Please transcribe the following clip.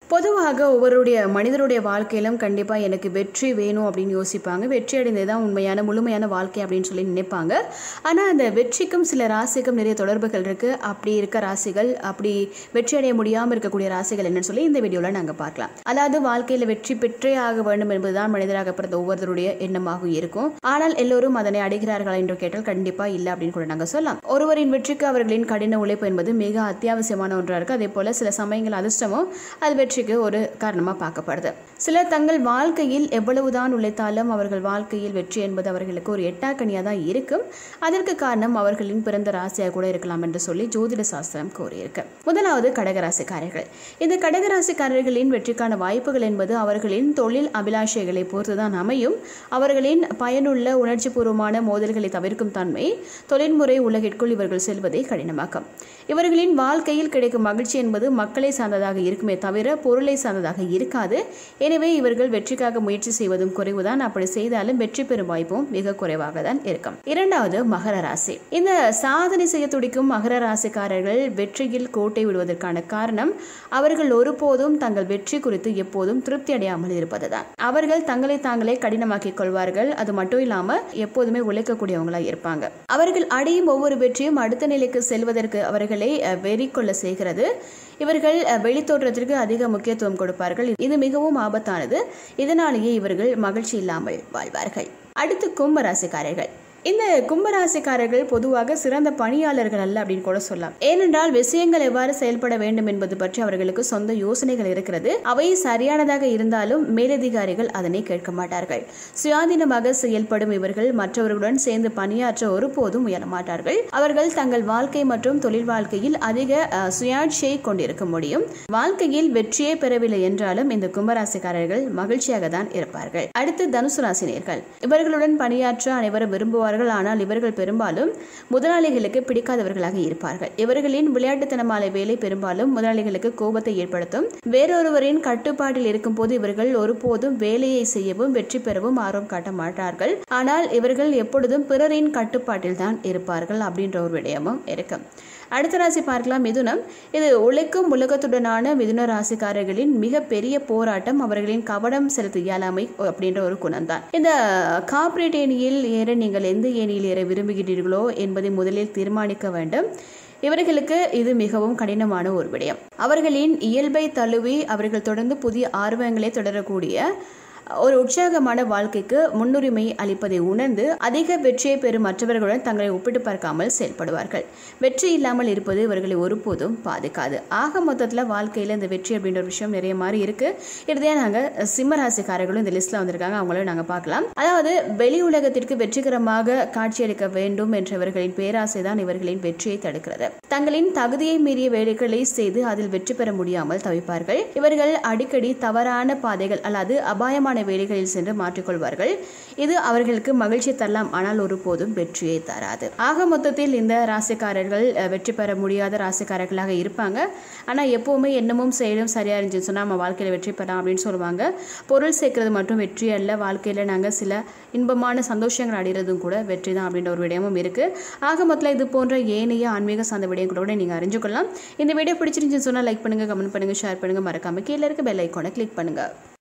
பொதுவாக ஒவ்வொருடைய மனிதருடைய வாழ்க்கையிலும் கண்டிப்பாக எனக்கு வெற்றி வேணும் அப்படின்னு யோசிப்பாங்க வெற்றி அடைந்தது தான் உண்மையான முழுமையான வாழ்க்கை அப்படின்னு சொல்லி நினைப்பாங்க ஆனால் அந்த வெற்றிக்கும் சில ராசிக்கும் நிறைய தொடர்புகள் இருக்குது அப்படி இருக்க ராசிகள் அப்படி வெற்றி அடைய முடியாமல் இருக்கக்கூடிய ராசிகள் என்னன்னு சொல்லி இந்த வீடியோவில் நாங்கள் பார்க்கலாம் அதாவது வாழ்க்கையில் வெற்றி பெற்றே ஆக வேண்டும் என்பதுதான் மனிதராக பிறந்த ஒவ்வொருத்தருடைய எண்ணமாக இருக்கும் ஆனால் எல்லோரும் அதனை அடைகிறார்களா என்று கேட்டால் கண்டிப்பாக இல்லை அப்படின்னு கூட நாங்கள் சொல்லலாம் ஒருவரின் வெற்றிக்கு அவர்களின் கடின உழைப்பு என்பது மிக அத்தியாவசியமான ஒன்றாக இருக்குது அதே போல் சில சமயங்கள் அதிர்ஷ்டமும் அது வெற்றிக்கு ஒரு காரணமாக பார்க்கப்படுது சிலர் தங்கள் வாழ்க்கையில் எவ்வளவுதான் உழைத்தாலும் அவர்கள் வாழ்க்கையில் வெற்றி என்பது அவர்களுக்கு ஒரு எட்டாக்கனியாக தான் இருக்கும் அதற்கு காரணம் அவர்களின் பிறந்த ராசியாக கூட இருக்கலாம் என்று சொல்லி ஜோதிட சாஸ்திரம் கூறியிருக்கு முதலாவது கடகராசிக்காரர்கள் இந்த கடகராசிக்காரர்களின் வெற்றிக்கான வாய்ப்புகள் என்பது அவர்களின் தொழில் அபிலாஷைகளை பொறுத்துதான் அமையும் அவர்களின் பயனுள்ள உணர்ச்சிபூர்வமான மோதல்களை தவிர்க்கும் தன்மை தொழில்முறை உலகிற்குள் இவர்கள் செல்வதை கடினமாக்கும் இவர்களின் வாழ்க்கையில் கிடைக்கும் மகிழ்ச்சி என்பது மக்களை சார்ந்ததாக இருக்குமே தவிர பொருளை சார்ந்ததாக இருக்காது எனவே இவர்கள் வெற்றிக்காக முயற்சி செய்வதும் குறைவுதான் அப்படி செய்தாலும் வெற்றி பெறும் வாய்ப்பும் மிக குறைவாக தான் இருக்கும் இரண்டாவது மகர ராசி இந்த சாதனை செய்ய துடிக்கும் மகர ராசிக்காரர்கள் வெற்றியில் கோட்டை விடுவதற்கான காரணம் அவர்கள் ஒருபோதும் தங்கள் வெற்றி குறித்து எப்போதும் திருப்தி அடையாமல் இருப்பதுதான் அவர்கள் தங்களை தாங்களே கடினமாக்கிக் கொள்வார்கள் அது மட்டும் இல்லாம எப்போதுமே உழைக்கக்கூடியவங்களா இருப்பாங்க அவர்கள் அடையும் ஒவ்வொரு வெற்றியும் அடுத்த நிலைக்கு செல்வதற்கு அவர்களை அஹ், வெறி கொள்ள செய்கிறது இவர்கள் அஹ், வெளித்தோற்றத்திற்கு அதிக முக்கியத்துவம் கொடுப்பார்கள் இது மிகவும் ஆபத்தானது இதனாலேயே இவர்கள் மகிழ்ச்சி இல்லாமல் வாழ்வார்கள் அடுத்து கும்ப ராசிக்காரர்கள் இந்த கும்பராசிக்காரர்கள் பொதுவாக சிறந்த பணியாளர்கள் அல்ல அப்படின்னு கூட சொல்லலாம் ஏனென்றால் விஷயங்கள் எவ்வாறு செயல்பட வேண்டும் என்பது பற்றி அவர்களுக்கு சொந்த யோசனைகள் இருக்கிறது அவை சரியானதாக இருந்தாலும் மேலதிகாரிகள் அதனை கேட்க மாட்டார்கள் சுயாதீனமாக செயல்படும் இவர்கள் மற்றவர்களுடன் சேர்ந்து பணியாற்ற ஒருபோதும் முயல மாட்டார்கள் அவர்கள் தங்கள் வாழ்க்கை மற்றும் தொழில் வாழ்க்கையில் அதிக அஹ், சுயாட்சியை கொண்டிருக்க முடியும் வாழ்க்கையில் வெற்றியே பெறவில்லை என்றாலும் இந்த கும்பராசிக்காரர்கள் மகிழ்ச்சியாக தான் இருப்பார்கள் அடுத்து தனுசு ராசினியர்கள் இவர்களுடன் பணியாற்ற அனைவரும் விரும்புவார்கள் ஆனால் இவர்கள் பெரும்பாலும் முதலாளிகளுக்கு பிடிக்காதவர்களாக இருப்பார்கள் இவர்களின் விளையாட்டுத்தனமான வேலை பெரும்பாலும் முதலாளிகளுக்கு கோபத்தை ஏற்படுத்தும் வேறொருவரின் கட்டுப்பாட்டில் இருக்கும்போது இவர்கள் ஒருபோதும் வேலையை செய்யவும் வெற்றி பெறவும் ஆர்வம் காட்ட மாட்டார்கள் ஆனால் இவர்கள் எப்பொழுதும் பிறரின் கட்டுப்பாட்டில் தான் இருப்பார்கள் அப்படின்ற ஒரு விடயமும் இருக்கு அடுத்த ராசி பார்க்கலாம் மிதுனம் இது உழைக்கும் உலகத்துடனான மிதுன ராசிக்காரர்களின் மிக பெரிய போராட்டம் அவர்களின் கவனம் செலுத்த இயலாமை அப்படின்ற ஒரு குணம்தான் இந்த கார்ப்பரேட் ஏணியில் ஏற நீங்கள் எந்த ஏணியில் ஏற விரும்புகிறீர்களோ என்பதை முதலில் தீர்மானிக்க வேண்டும் இவர்களுக்கு இது மிகவும் கடினமான ஒரு விடயம் அவர்களின் இயல்பை தழுவி அவர்கள் தொடர்ந்து புதிய ஆர்வங்களை தொடரக்கூடிய ஒரு உற்சாகமான வாழ்க்கைக்கு முன்னுரிமை அளிப்பதை உணர்ந்து அதிக வெற்றியை பெறும் மற்றவர்களுடன் தங்களை ஒப்பிட்டு பார்க்காமல் செயல்படுவார்கள் வெற்றி இல்லாமல் இருப்பது இவர்களை ஒருபோதும் பாதிக்காது ஆக மொத்தத்தில் வாழ்க்கையில் இந்த வெற்றி அப்படின்ற ஒரு விஷயம் நிறைய மாதிரி இருக்கு இறுதியாக நாங்கள் சிம்மராசிக்காரர்களும் இந்த லிஸ்ட்டில் வந்திருக்காங்க அவங்களும் நாங்கள் பார்க்கலாம் அதாவது வெளி உலகத்திற்கு வெற்றிகரமாக காட்சியளிக்க வேண்டும் என்றவர்களின் பேராசை தான் இவர்களின் வெற்றியை தடுக்கிறது தங்களின் தகுதியை மீறிய வேலைகளை செய்து அதில் வெற்றி பெற முடியாமல் தவிப்பார்கள் இவர்கள் அடிக்கடி தவறான பாதைகள் அல்லது அபாயமான வேலைகளில் சென்று மாற்றிக்கொள்வார்கள் இது அவர்களுக்கு மகிழ்ச்சி தரலாம் ஆனால் ஒருபோதும் வெற்றியை தராது ஆக மொத்தத்தில் இந்த ராசிக்காரர்கள் அஹ், வெற்றி பெற முடியாத ராசிக்காரர்களாக இருப்பாங்க ஆனால் எப்பவுமே எண்ணமும் செயலும் சரியா இருந்துச்சுன்னு சொன்னால் நம்ம வாழ்க்கையில் வெற்றி பெறலாம் அப்படின்னு சொல்லுவாங்க பொருள் சேர்க்கறது மட்டும் வெற்றி அல்ல வாழ்க்கையில் நாங்கள் சில இன்பமான சந்தோஷங்கள் அடைகிறதும் கூட வெற்றி தான் அப்படின்ற ஒரு விடயமும் இருக்குது ஆக மொத்தத்தில் இது போன்ற ஏனைய ஆன்மீக சார்ந்த விடயம் கூட நீங்கள் அறிஞ்சுக்கொள்ளலாம் இந்த வீடியோ பிடிச்சிருந்துச்சுன்னு சொன்னால் லைக் பண்ணுங்கள் கமெண்ட் பண்ணுங்கள் ஷேர் பண்ணுங்கள் மறக்காமல் கீழே இருக்க பெல் ஐக்கானை கிளிக் பண்ணுங்கள்